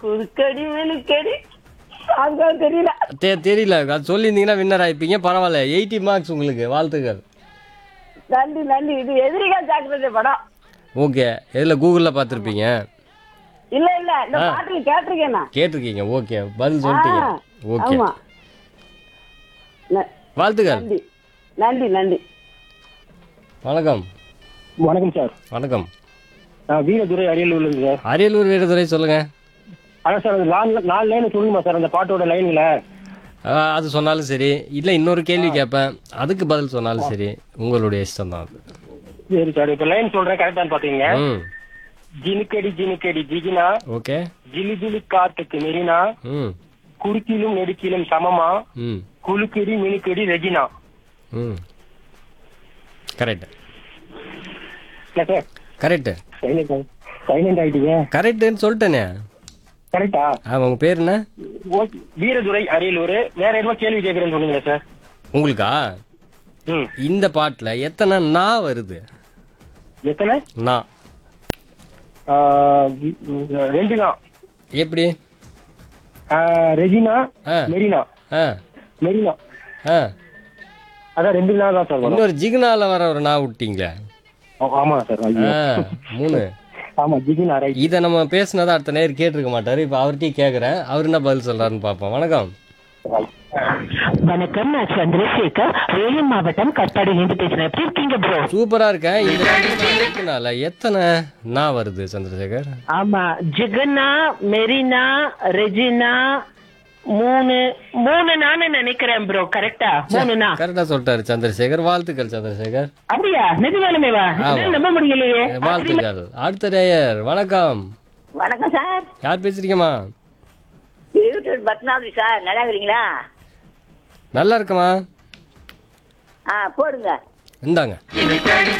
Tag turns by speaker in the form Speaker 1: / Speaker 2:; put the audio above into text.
Speaker 1: குறுக்கடி மெனுக்கடி அதுதான் தெரியல
Speaker 2: தெ தெரியல அது சொல்லியிருந்தீங்கன்னா வின்னர் ஆயிப்பீங்க பரவாயில்ல எயிட்டி மார்க்ஸ் உங்களுக்கு வாழ்த்துக்கள்
Speaker 1: நன்றி நன்றி இது எதிரிகள் ஜாக்கிரதை படம்
Speaker 2: ஓகே எதில் கூகுளில் பார்த்துருப்பீங்க
Speaker 1: இல்ல இல்ல இந்த பாட்டுல கேட்டிருக்கேன் நான்
Speaker 2: கேட்டிருக்கீங்க ஓகே பதில் சொல்லிட்டீங்க
Speaker 1: ஆ,
Speaker 2: ஓகே
Speaker 1: ஆமா ந-
Speaker 2: வாழ்த்துக்கள்
Speaker 1: நன்றி நன்றி நன்றி
Speaker 2: வணக்கம்
Speaker 3: வணக்கம் சார்
Speaker 2: வணக்கம்
Speaker 3: நான் வீரதுரை அரியலூர்லேருந்து சார்
Speaker 2: அரியலூர் வீரதுரை சொல்லுங்க
Speaker 3: அதான் சார் அந்த நாலு நாலு லைன் சொல்லுமா சார் அந்த பாட்டோட லைன்ல
Speaker 2: ஆ, அது சொன்னாலும் சரி இல்லை இன்னொரு கேள்வி கேட்பேன் அதுக்கு பதில் சொன்னாலும் சரி உங்களுடைய இஷ்டம் தான் அது
Speaker 3: சரி சார் இப்போ லைன் சொல்றேன் கரெக்டானு பாத்தீங்க
Speaker 2: ம்
Speaker 3: ஜினுக்கடி ஜினுக்கடி ஜிகினா
Speaker 2: ஓகே
Speaker 3: ஜிலி ஜிலி காத்துக்கு மெரினா
Speaker 2: ம்
Speaker 3: குறுக்கிலும் நெடுக்கிலும் சமமா
Speaker 2: ம்
Speaker 3: குலுக்கடி மினுக்கடி ரெஜினா
Speaker 2: ம் கரெக்ட்
Speaker 3: இல்ல சார்
Speaker 2: கரெக்டு
Speaker 3: சைலண்ட் சைலண்ட் ஆயிட்டீங்க
Speaker 2: கரெக்டுன்னு சொல்லிட்டேனே
Speaker 3: கரெக்டா
Speaker 2: ஆ உங்கள் பேர் என்ன
Speaker 3: ஓகே வீரதுரை அரியலூர் வேற எதுவும் கேள்வி கேட்கறேன்னு சொன்னீங்க சார்
Speaker 2: உங்களுக்கா
Speaker 3: ம்
Speaker 2: இந்த பாட்டில் எத்தனை நா வருது
Speaker 3: எத்தனை
Speaker 2: நா
Speaker 3: ஆ, வி- ரெண்டு தான்
Speaker 2: எப்படி
Speaker 3: ஆ, ரெஜினா
Speaker 2: ஆ
Speaker 3: மெரினா
Speaker 2: ஆ
Speaker 3: மெரினா
Speaker 2: ஆ
Speaker 3: அதான் ரெண்டு நாள் தான் சார் வரும்
Speaker 2: இன்னொரு ஜிகுனால வர ஒரு நா விட்டீங்களே
Speaker 3: ஆ- ஆமா சார் ஐயோ.
Speaker 2: ஆ மூணு
Speaker 3: ஆமா ஜிகினா ரைட்
Speaker 2: இதை நம்ம பேசினதை அடுத்த நேரம் கேட்டிருக்க மாட்டாரு இப்போ அவர்கிட்டயும் கேட்குறேன் அவர் என்ன பதில் சொல்றாருன்னு பார்ப்போம் வணக்கம்
Speaker 4: வணக்கம் நான் சந்திரசேகர் வேலூர் மாவட்டம் கட்பாடியிலிருந்து பேசுறேன் எப்படி இருக்கீங்க ப்ரோ
Speaker 2: சூப்பரா இருக்கேன் இந்த ஜிகுனால எத்தனை நா வருது சந்திரசேகர்
Speaker 4: ஆமா ஜிகனா மெரினா ரெஜினா மூணு மூணு நானு நினைக்கிறேன் ப்ரோ கரெக்டா மூணு நா
Speaker 2: கரெக்டா சொல்லிட்டாரு சந்திரசேகர் வாழ்த்துக்கள் சந்திரசேகர்
Speaker 4: அப்படியா நிஜமாலுமேவா
Speaker 2: ஆமா.
Speaker 4: என்னால நம்ப முடியலையே
Speaker 2: வாழ்த்துக்கள் அடுத்த நேயர் வணக்கம்
Speaker 1: வணக்கம் சார்
Speaker 2: யார் பேசுறீங்கம்மா
Speaker 1: யூடியூப் பத்மாவதி சார் நல்லா இருக்கிறீங்களா
Speaker 2: நல்லா இருக்கமா
Speaker 1: ஆ போடுங்க
Speaker 2: இந்தாங்க